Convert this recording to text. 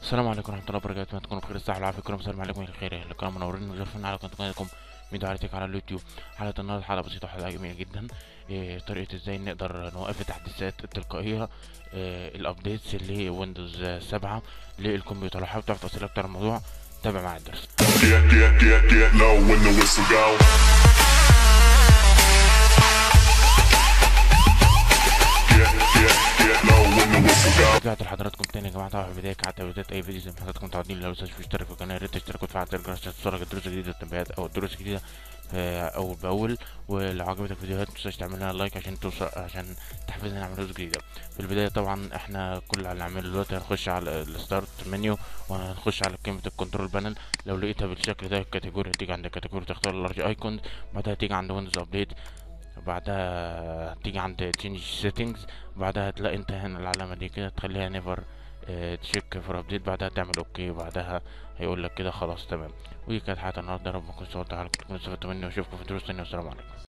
السلام عليكم ورحمة الله وبركاته ما تكونوا بخير الصحة والعافية كلكم السلام عليكم الخير اللي كانوا منورين وشرفنا على قناتكم فيديو على تيك على اليوتيوب حلقة النهاردة حلقة بسيطة وحلقة جميلة جدا إيه طريقة ازاي نقدر نوقف التحديثات التلقائية إيه الابديتس اللي ويندوز سبعة للكمبيوتر لو حابب تعرف تفاصيل اكتر عن الموضوع تابع معايا الدرس Get, get, get, get low when the whistle go. Get, get, get low when the whistle go. رجعت لحضراتكم تاني يا جماعة طبعا في البداية كعادة بداية أي فيديو زي ما حضراتكم متعودين لو لسه مش مشترك في القناة يا ريت تشترك وتفعل زر الجرس عشان توصلك الدروس الجديدة والتنبيهات أو الدروس الجديدة آه، أول بأول ولو عجبتك الفيديوهات متنساش تعمل لنا لايك عشان توصل عشان تحفزنا نعمل فيديوز جديدة في البداية طبعا احنا كل اللي هنعمله دلوقتي هنخش على الستارت منيو وهنخش على قائمة الكنترول بانل لو لقيتها بالشكل ده الكاتيجوري هتيجي عند الكاتيجوري تختار اللارج ايكون بعدها تيجي عند ويندوز ابديت بعدها تيجي عند تشينج سيتنجز بعدها هتلاقي انت هنا العلامة دي كده تخليها نيفر تشيك فور ابديت بعدها تعمل اوكي بعدها هيقول لك كده خلاص تمام ودي كانت حلقة النهارده رب ما كنت صورتها لكم تكونوا استفدتوا مني واشوفكم في دروس تانية والسلام عليكم